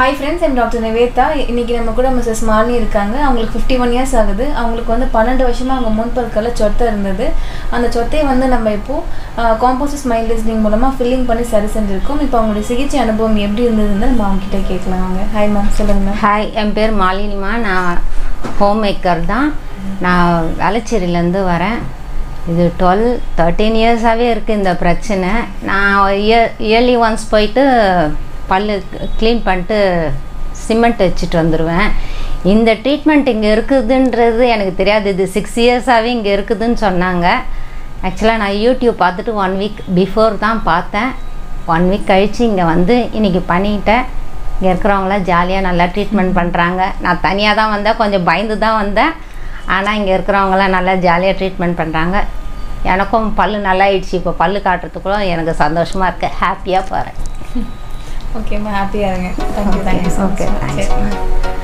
Hi friends எம் doctor Nivetha இன்னைக்கு நம்ம கூட மிஸ்ஸஸ் மாலினி இருக்காங்க அவங்களுக்கு ஃபிஃப்டி ஒன் இயர்ஸ் ஆகுது அவங்களுக்கு வந்து பன்னெண்டு வருஷமாக அவங்க முன்பற்களில் சொத்தை இருந்தது அந்த சொத்தையை வந்து நம்ம இப்போது காம்போசிட் ஸ்மைல் லிஸ்னிங் மூலமாக ஃபில்லிங் பண்ணி சரி செஞ்சுருக்கோம் இப்போ அவங்களுடைய சிகிச்சை அனுபவம் எப்படி இருந்ததுன்னு நம்ம அவங்க கிட்ட கேட்கலாம் வாங்க ஹாய் மேம் சொல்லுங்கள் மேம் ஹாய் என் பேர் மாலினிமா நான் ஹோம் மேக்கர் தான் நான் வேளச்சேரியிலேருந்து வரேன் இது டுவெல் தேர்ட்டீன் இயர்ஸாகவே இருக்குது இந்த பிரச்சனை நான் இயர் இயர்லி ஒன்ஸ் போயிட்டு பல்லு க்ளீன் பண்ணிட்டு சிமெண்ட் வச்சுட்டு வந்துடுவேன் இந்த ட்ரீட்மெண்ட் இங்கே இருக்குதுன்றது எனக்கு தெரியாது இது சிக்ஸ் இயர்ஸாகவே இங்கே இருக்குதுன்னு சொன்னாங்க ஆக்சுவலாக நான் யூடியூப் பார்த்துட்டு ஒன் வீக் பிஃபோர் தான் பார்த்தேன் ஒன் வீக் கழித்து இங்கே வந்து இன்றைக்கி பண்ணிக்கிட்டேன் இங்கே இருக்கிறவங்களாம் ஜாலியாக நல்லா ட்ரீட்மெண்ட் பண்ணுறாங்க நான் தனியாக தான் வந்தேன் கொஞ்சம் பயந்து தான் வந்தேன் ஆனால் இங்கே இருக்கிறவங்களாம் நல்லா ஜாலியாக ட்ரீட்மெண்ட் பண்ணுறாங்க எனக்கும் பல்லு நல்லா ஆயிடுச்சு இப்போ பல்லு காட்டுறதுக்குள்ள எனக்கு சந்தோஷமாக இருக்குது ஹாப்பியாக போகிறேன் ஓகேம்மா ஹாப்பியாக இருங்க thank you thank you so Okay, much thanks. சரி